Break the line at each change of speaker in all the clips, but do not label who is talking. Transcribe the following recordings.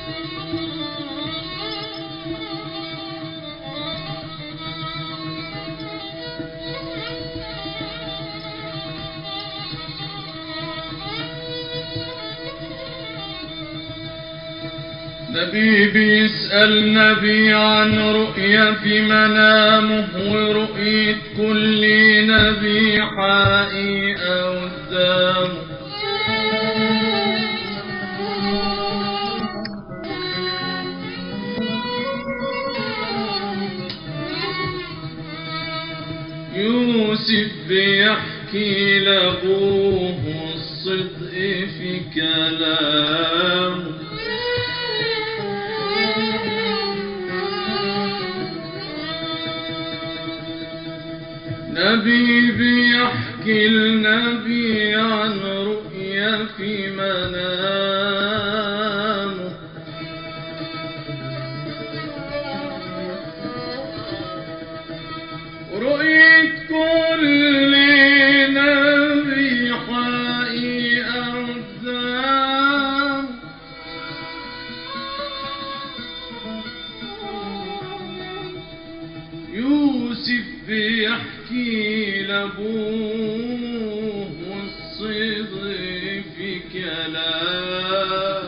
نبي بيسأل نبي عن رؤية في منامه ورؤية كل نبي حقيقة قدامه يوسف بيحكي لأبوه الصدق في كلامه نبي بيحكي النبي عن رؤيا في منامه رؤية كل نبي حقيقة قدام يوسف بيحكي لأبوه الصدق في كلام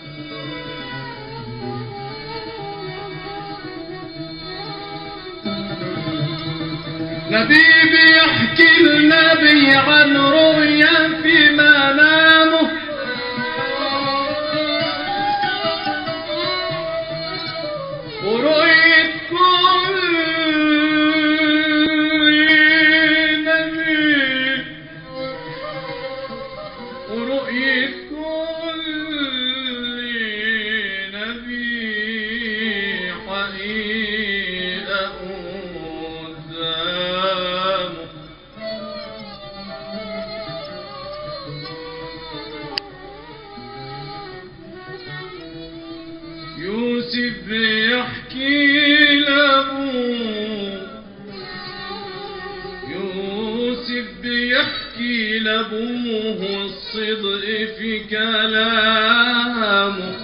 نبي بيحكي النبي عن رؤيا في منامه ورؤية كل نبي ورؤية كل نبي حقيقة قدامه يوسف بيحكي لأبوه يوسف بيحكي لأبوه الصدق في كلامه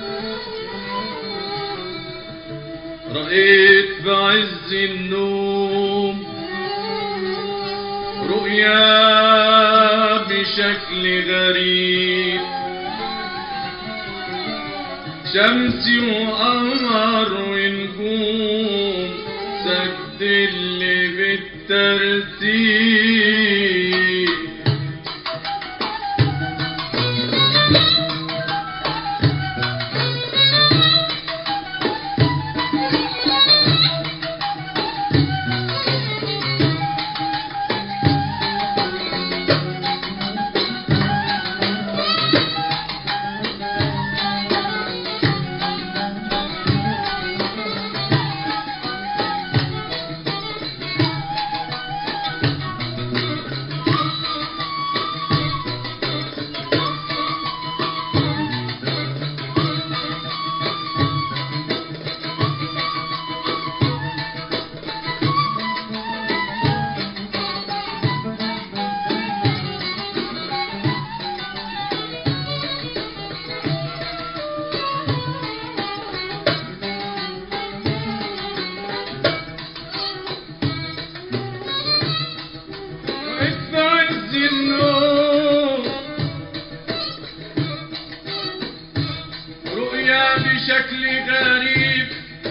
رأيت بعز النوم رؤيا بشكل غريب شمس وقمر ونجوم سد اللي بالترتيب وقت بعز النوم رؤيا بشكل غريب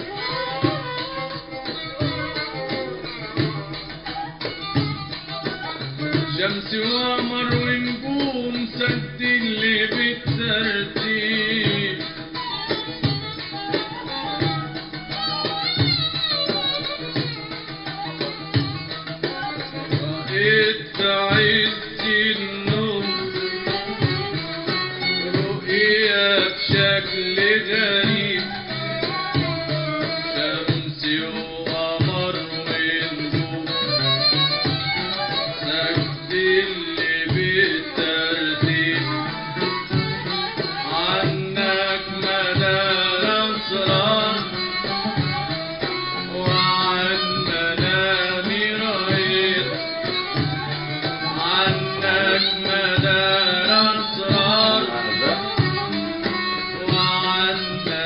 شمس وقمر ونجوم سد اللي بالترتيب رأيت عز النوم رؤيا بشكل غريب شمس وقمر ونجوم سجد اللي بالترتيب عنك مدى الأسرار وعن منامي رأيت عنك مدى الأسرار وعن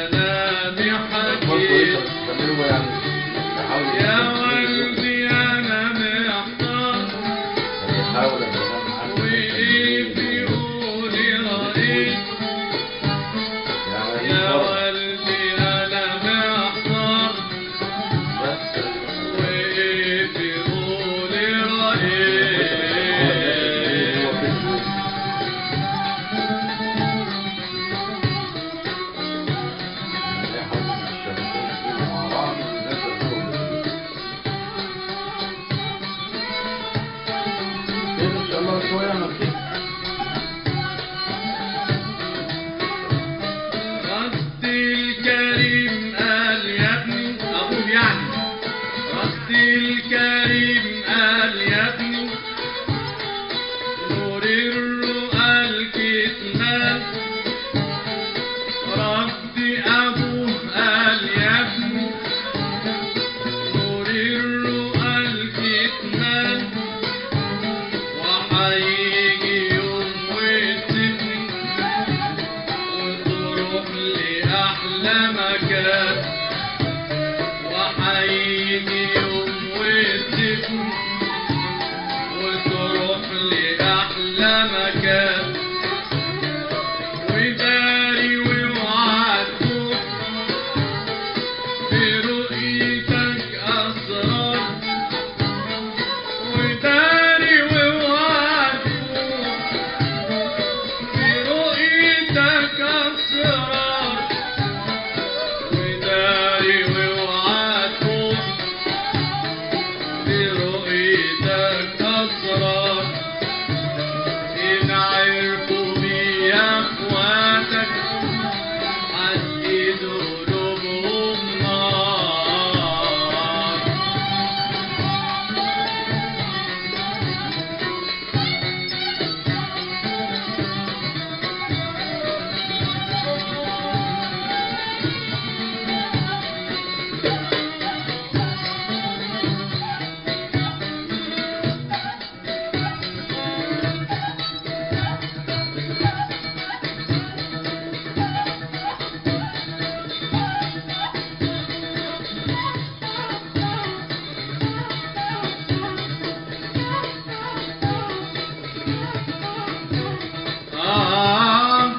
هو يعني يحاول
يا والدي أنا محتار
يحاول ان هو معاه
وإيه بيقولي رأيك
يعني
يا
يفرق.
والدي أنا محتار
بس
وإيه بيقولي
هو
رأيك
كده. يحاول الشبكات مع بعض والناس يخرجوا. خير ان شاء الله شويه نصيب
رد الكريم قال يا ابني أقول يعني رد الكريم قال يا ابني نور الرؤى الكتمان رد أبوه قال يا ابني نور الرؤى الكتمان وحيجي يوم وتبني وتروح لأحلى مكان وحيجي يوم وتسيبني وتروح لأحلى مكان وداري واوعى تروح برؤيتك أسرار وداري واوعى تروح برؤيتك أسرار وداري واوعى تروح برؤيتك أسرار إن عرفوا بيا إخواتك عزيز قلوبهم نار آه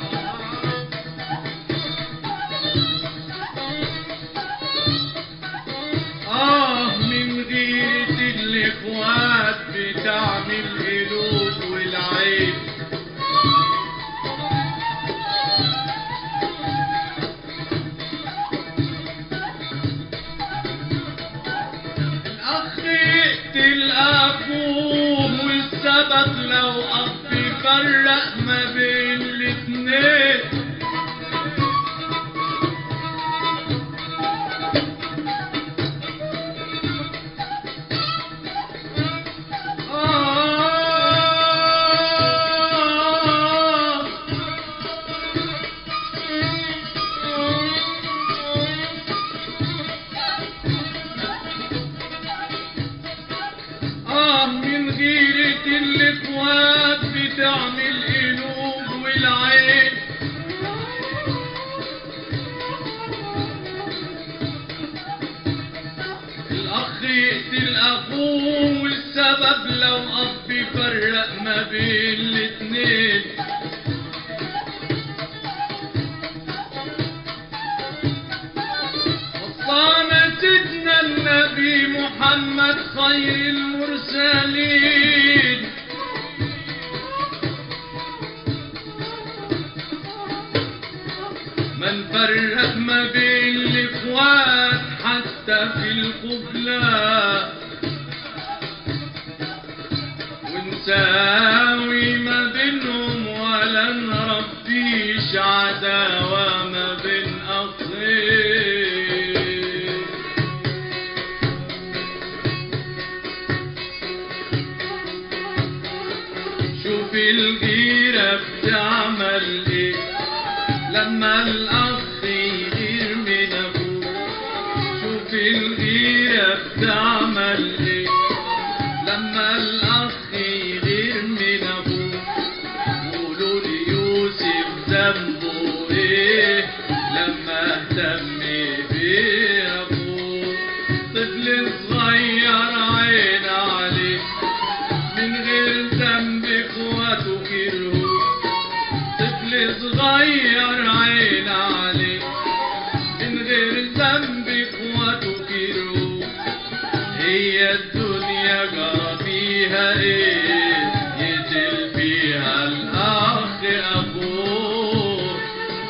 آه من غيرة الإخوات بتعمل قلوب والعين الأخ يقتل أخوه والسبب لو أخ يفرق ما بين الاتنين آه آه من غيرة الإخوات بتعمل قلوب والعين الأخ يقتل أخوه والسبب لو أب يفرق ما بين الاتنين وصانا سيدنا النبي محمد خير المرسلين من فرق ما بين الاخوات حتى في القبلة ونساوي ما بينهم ولا نربيش عداوة ما بين أخين شوف الغيرة بتعمل ايه لما الأخ يغير من أبوه شوف الغيرة بتعمل ايه لما الأخ يغير من أبوه قولوا لي يوسف ذنبه ايه لما اهتم بأبوه الدنيا جرى فيها ايه يقتل فيها الاخ اخوه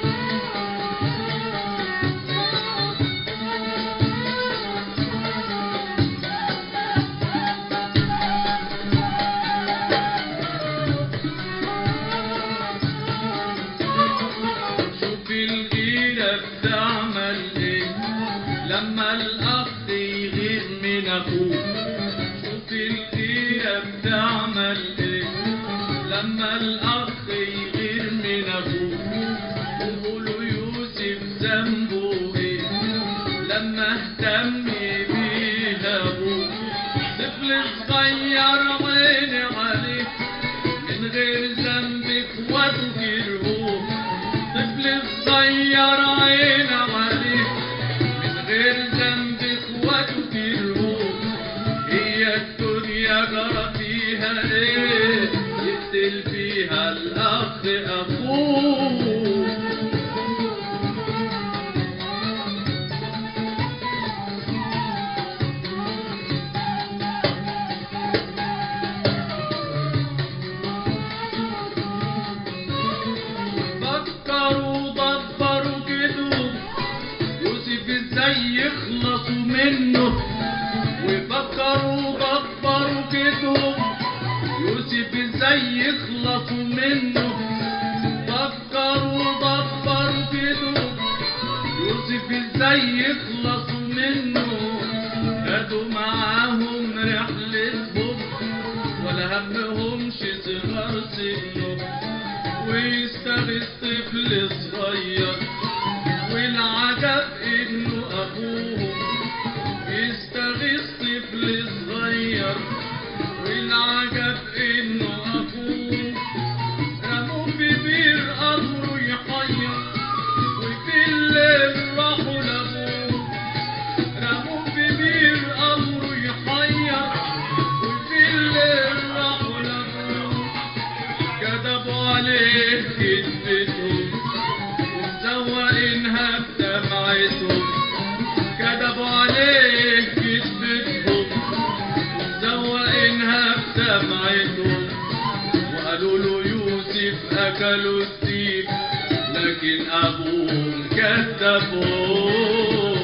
شوف الغيرة بتعمل ايه لما الاخ يغير من اخوه شوف الغيرة بتعمل ايه لما الاخ يغير من اخوه وقولوا يوسف ذنبه ايه لما اهتم بيه ابوه طفل صغير عيني عليه من غير ذنبك وتكرهوه طفل صغير عين عليه من غير ذنبك وتكرهوه هي الدنيا جرى فيها ايه يقتل فيها الاخ اخوه فكروا دبروا كده يوسف ازاي يخلصوا منه وفكروا دبروا كده يوسف ازاي يخلصوا منه فكروا دبروا كده يوسف ازاي يخلصوا منه خدوا معاهم رحلتهم ولا همهمش صغار سنه ويستغيث طفل صغير والعجب انه ابوه يستغيث طفل صغير والعجب انه ابوه رموه في بير امره يحير وفي الليل راحوا لابوه رموه في بير امره يحير وفي الليل راحوا لابوه كذبوا عليه كذبتهم ومزوقينها بدمعتهم كذبوا عليه كذبتهم ومزوقينها بدمعتهم وقالوا له يوسف أكلوا الديب لكن أبوهم كذبوه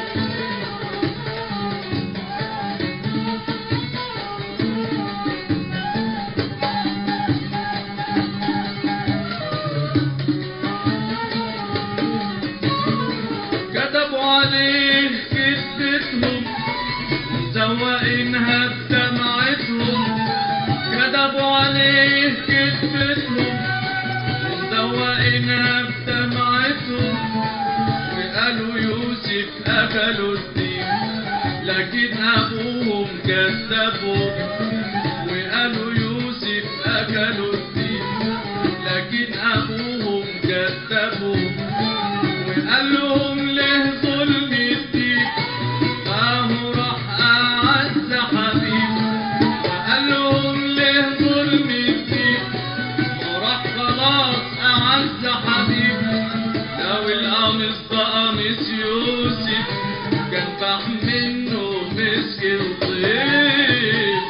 كتبوا عليه كذبتهم مزوقينها بدمعتهم كتبوا عليه كذبتهم مزوقينها بدمعتهم وقالوا يوسف أكلوا الدين لكن أبوهم كذبوا وقالوا يوسف أكلوا الدين لكن أبوهم كذبوا وقال لهم ليه ظلم الدين ما هو راح أعز حبيب وقال لهم ليه ظلم الدين وراح خلاص أعز حبيب لو القميص ده قميص يوسف كان فاح منه مسك وطيب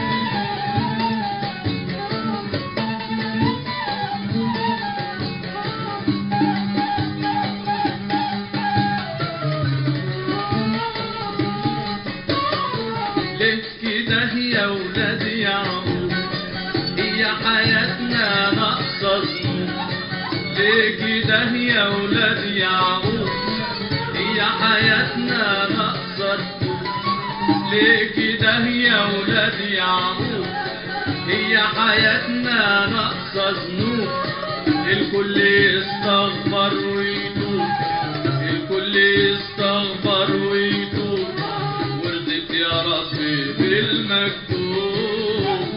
ليه كده يا ولاد يعقوب هي حياتنا ناقصة ذنوب ليه كده يا ولاد يعقوب هي حياتنا ناقصة ذنوب ليه كده يا ولاد يعقوب هي حياتنا ناقصة ذنوب الكل يستغفر ويتوب الكل يستغفر ويتوب ورضيت يا ربي بالمكتوب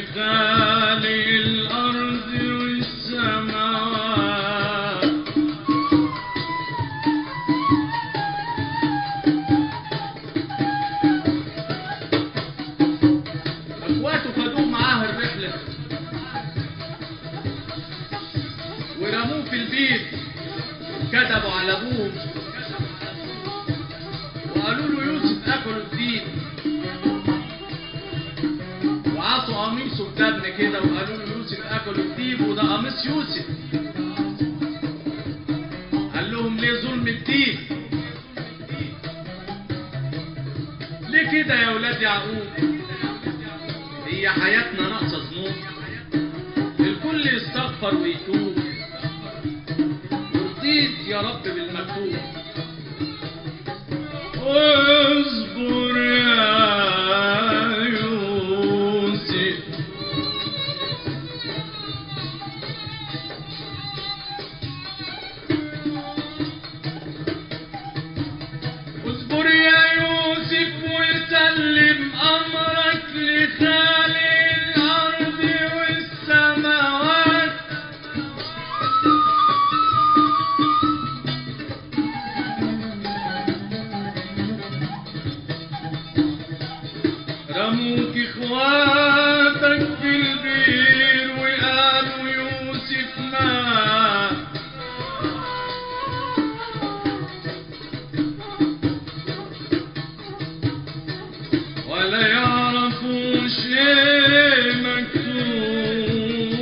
لخالق الأرض والسماوات اخواته خدوه معاه الرحلة ورموه في البيت كتبوا على ابوه وقالوا له يوسف اكل الدين وعطوا قميصه بدم كده وقالوا له يوسف اكل الديب وده قميص يوسف قال لهم ليه ظلم الدين ليه كده يا ولاد يعقوب هي حياتنا ناقصه ذنوب الكل يستغفر ويتوب ورضيت يا رب بالمكتوب واصبر يا يوسف اصبر يا يوسف وسلم امرك لخالق الارض والسماوات رموك اخواتك في البير وقالوا يوسف مات ولا يعرفوا شيء مكتوب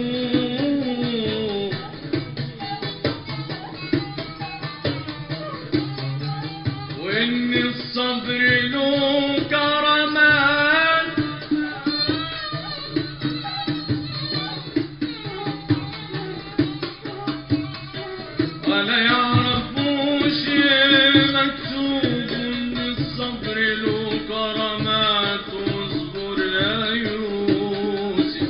وإن الصبر له كرمان ولا يعرفوا شيء مكتوب إن الصبر له كرامات واصبر يا يوسف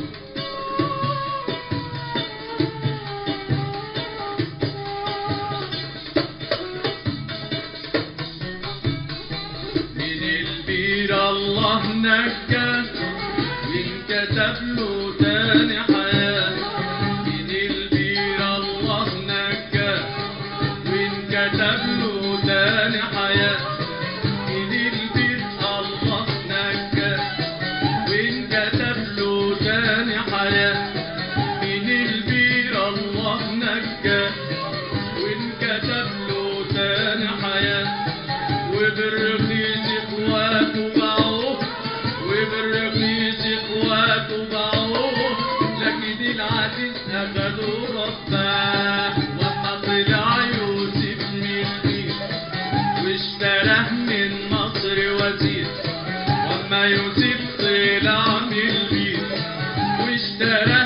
من البير الله نجى وانكتب له تاني حياة من البير الله نجى وانكتب له تاني حياة من البير الله نجى وانكتب له تاني حياة من البير الله نجى وانكتب له تاني حياة وبالرخيص اخواته باعوه وبالرخيص اخواته باعوه لكن العزيز اخدوا رباه وما طلع يوسف من البيت واشتراه من مصر وزير وما يوسف طلع من البيت واشتراه